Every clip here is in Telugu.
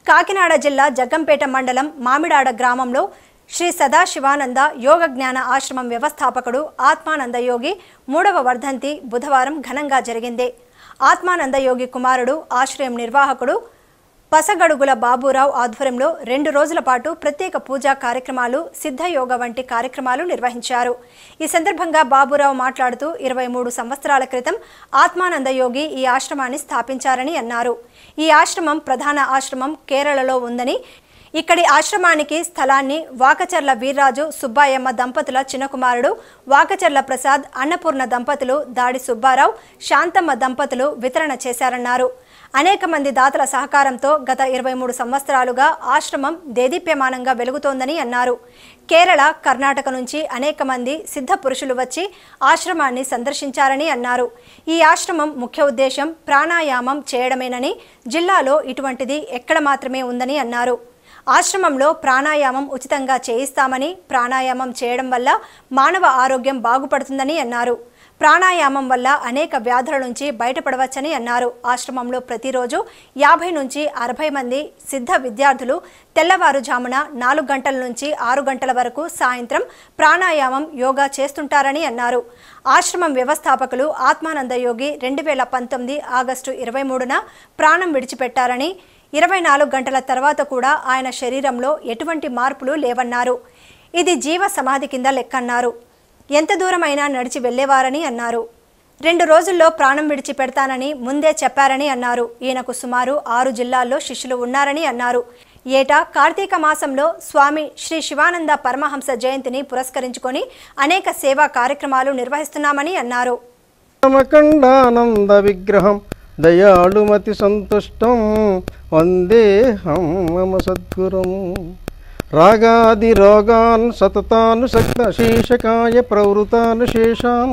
కాకినాడ జిల్లా జగ్గంపేట మండలం మామిడాడ గ్రామంలో శ్రీ సదాశివానంద యోగ జ్ఞాన ఆశ్రమం వ్యవస్థాపకుడు ఆత్మానంద యోగి మూడవ వర్ధంతి బుధవారం ఘనంగా జరిగింది ఆత్మానంద యోగి కుమారుడు ఆశ్రయం నిర్వాహకుడు పసగడుగుల బాబురావు ఆధ్వర్యంలో రెండు రోజుల పాటు ప్రత్యేక పూజా కార్యక్రమాలు సిద్ధయోగ వంటి కార్యక్రమాలు నిర్వహించారు ఈ సందర్భంగా బాబురావు మాట్లాడుతూ ఇరవై మూడు సంవత్సరాల క్రితం ఆత్మానంద యోగి ఈ ఆశ్రమాన్ని స్థాపించారని అన్నారు ఈ ఆశ్రమం ప్రధాన ఆశ్రమం కేరళలో ఉందని ఇక్కడి ఆశ్రమానికి స్థలాన్ని వాకచర్ల వీర్రాజు సుబ్బాయమ్మ దంపతుల చిన్న కుమారుడు వాకచర్ల ప్రసాద్ అన్నపూర్ణ దంపతులు దాడి సుబ్బారావు శాంతమ్మ దంపతులు వితరణ చేశారన్నారు అనేక మంది దాతల సహకారంతో గత ఇరవై మూడు సంవత్సరాలుగా ఆశ్రమం దేదీప్యమానంగా వెలుగుతోందని అన్నారు కేరళ కర్ణాటక నుంచి అనేక మంది సిద్ధ పురుషులు వచ్చి ఆశ్రమాన్ని సందర్శించారని అన్నారు ఈ ఆశ్రమం ముఖ్య ఉద్దేశం ప్రాణాయామం చేయడమేనని జిల్లాలో ఇటువంటిది ఎక్కడ మాత్రమే ఉందని అన్నారు ఆశ్రమంలో ప్రాణాయామం ఉచితంగా చేయిస్తామని ప్రాణాయామం చేయడం వల్ల మానవ ఆరోగ్యం బాగుపడుతుందని అన్నారు ప్రాణాయామం వల్ల అనేక వ్యాధుల నుంచి బయటపడవచ్చని అన్నారు ఆశ్రమంలో ప్రతిరోజు యాభై నుంచి అరవై మంది సిద్ధ విద్యార్థులు తెల్లవారుజామున నాలుగు గంటల నుంచి ఆరు గంటల వరకు సాయంత్రం ప్రాణాయామం యోగా చేస్తుంటారని అన్నారు ఆశ్రమం వ్యవస్థాపకులు ఆత్మానంద యోగి రెండు వేల పంతొమ్మిది ఆగస్టు ఇరవై మూడున ప్రాణం విడిచిపెట్టారని ఇరవై నాలుగు గంటల తర్వాత కూడా ఆయన శరీరంలో ఎటువంటి మార్పులు లేవన్నారు ఇది జీవ సమాధి కింద లెక్కన్నారు ఎంత దూరమైనా నడిచి వెళ్ళేవారని అన్నారు రెండు రోజుల్లో ప్రాణం విడిచి పెడతానని ముందే చెప్పారని అన్నారు ఈయనకు సుమారు ఆరు జిల్లాల్లో శిష్యులు ఉన్నారని అన్నారు ఏటా కార్తీక మాసంలో స్వామి శ్రీ శివానంద పరమహంస జయంతిని పురస్కరించుకొని అనేక సేవా కార్యక్రమాలు నిర్వహిస్తున్నామని అన్నారు రామకండానంద విగ్రహం దయాళుమతి సంతుష్టం వందేహం మమ సద్గురం రాగాది రోగాన్ సతతాను సక్త శీర్షకాయ ప్రవృతాను శేషాన్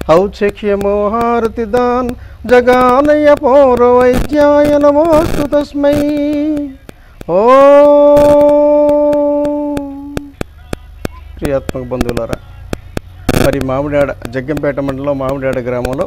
ఔత్సఖ్యమోహారతిదాన్ జగానయ పౌరవైద్యాయ నమోస్తు తస్మై ఓ ప్రియాత్మక బంధువులారా మరి మామిడాడ జగ్గంపేట మండలం మామిడాడ గ్రామంలో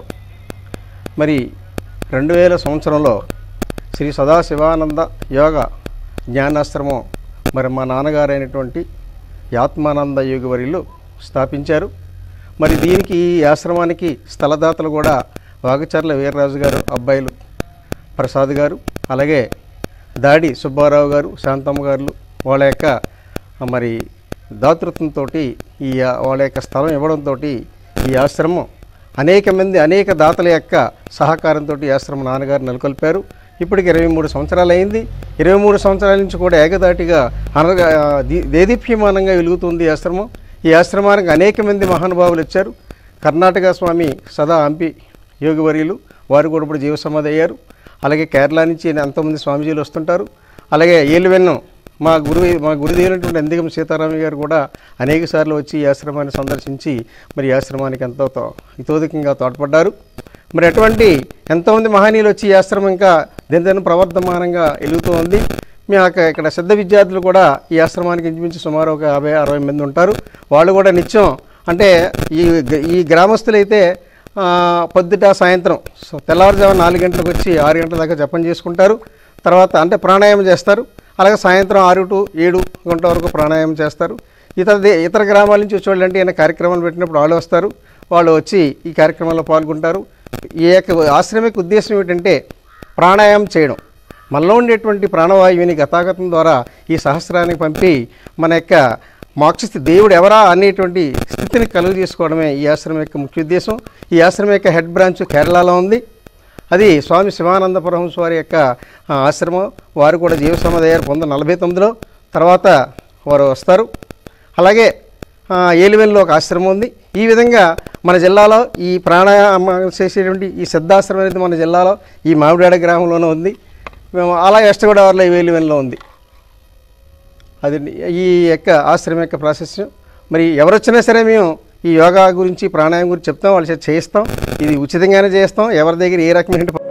మరి రెండు వేల సంవత్సరంలో శ్రీ సదాశివానంద యోగ జ్ఞానాశ్రమం మరి మా నాన్నగారైనటువంటి యాత్మానంద యోగి వర్యులు స్థాపించారు మరి దీనికి ఈ ఆశ్రమానికి స్థలదాతలు కూడా వాగచర్ల వీర్రాజు గారు అబ్బాయిలు ప్రసాద్ గారు అలాగే దాడి సుబ్బారావు గారు శాంతమ్మ గారు వాళ్ళ యొక్క మరి దాతృత్వంతో ఈ వాళ్ళ యొక్క స్థలం ఇవ్వడంతో ఈ ఆశ్రమం అనేక మంది అనేక దాతల యొక్క సహకారంతో ఈ ఆశ్రమం నాన్నగారు నెలకొల్పారు ఇప్పటికి ఇరవై మూడు సంవత్సరాలు అయింది ఇరవై మూడు సంవత్సరాల నుంచి కూడా ఏకదాటిగా అనగా ది- దేదీప్యమానంగా వెలుగుతుంది ఈ ఆశ్రమం ఈ ఆశ్రమానికి అనేక మంది మహానుభావులు వచ్చారు కర్ణాటక స్వామి సదా హంపి యోగివర్యులు వారు కూడా ఇప్పుడు జీవ సమాధి అయ్యారు అలాగే కేరళ నుంచి ఎంతోమంది స్వామీజీలు వస్తుంటారు అలాగే ఏలువెన్నం మా గురువు మా గురుదేవులైనటువంటి ఎందుకం సీతారామయ్య గారు కూడా అనేక సార్లు వచ్చి ఈ ఆశ్రమాన్ని సందర్శించి మరి ఈ ఆశ్రమానికి ఎంతో తో- ఇతోధికంగా తోడ్పడ్డారు మరి అటువంటి ఎంతోమంది మహనీయులు వచ్చి ఈ ఆశ్రమం ఇంకా దినదిన ప్రవర్ధమానంగా వెలుగుతూ ఉంది మీ యొక్క ఇక్కడ సిద్ధ విద్యార్థులు కూడా ఈ ఆశ్రమానికి ఇంచుమించు సుమారు ఒక యాభై అరవై మంది ఉంటారు వాళ్ళు కూడా నిత్యం అంటే ఈ గ- ఈ గ్రామస్తులైతే ఆ, పొద్దుట సాయంత్రం సో తెల్లవారుజామున నాలుగు గంటలకు వచ్చి ఆరు గంటల దాకా జపం చేసుకుంటారు తర్వాత అంటే ప్రాణాయామం చేస్తారు అలాగే సాయంత్రం ఆరు టు ఏడు గంటల వరకు ప్రాణాయామం చేస్తారు ఇతర దే- ఇతర గ్రామాల నుంచి వచ్చేవాళ్ళంటే ఏమైనా కార్యక్రమాలు పెట్టినప్పుడు వాళ్ళు వస్తారు వాళ్ళు వచ్చి ఈ కార్యక్రమంలో పాల్గొంటారు ఈ యొక్క ఆశ్రమిక ఉద్దేశం ఏమిటంటే ప్రాణాయామం చేయడం మనలో ఉండేటువంటి ప్రాణవాయువుని గతాగతం ద్వారా ఈ సహస్రానికి పంపి మన యొక్క మోక్షస్థి దేవుడు ఎవరా అనేటువంటి స్థితిని కలుగు చేసుకోవడమే ఈ ఆశ్రమం యొక్క ముఖ్య ఉద్దేశం ఈ ఆశ్రమం యొక్క హెడ్ బ్రాంచ్ కేరళలో ఉంది అది స్వామి శివానంద పరమహంస వారి యొక్క ఆ, ఆశ్రమం వారు కూడా జీవ సమాధయ్యారు పంతొమ్మిది నలభై తొమ్మిదిలో తర్వాత వారు వస్తారు అలాగే ఆ, ఏలివెన్లో ఒక ఆశ్రమం ఉంది ఈ విధంగా మన జిల్లాలో ఈ ప్రాణాయామం చేసేటువంటి ఈ సిద్ధాశ్రమం అనేది మన జిల్లాలో ఈ మామిడాడ గ్రామంలోనే ఉంది మేము అలా వెస్ట్ గోదావరిలో ఈ ఏలివెన్లో ఉంది అది ఈ యొక్క ఆశ్రమం యొక్క ప్రాసెస్ మరి ఎవరు వచ్చినా సరే మేము ఈ యోగా గురించి ప్రాణాయామం గురించి చెప్తాం వాళ్ళ చేత చేయిస్తాం ఇది ఉచితంగానే చేస్తాం ఎవరి దగ్గర ఏ రకమైన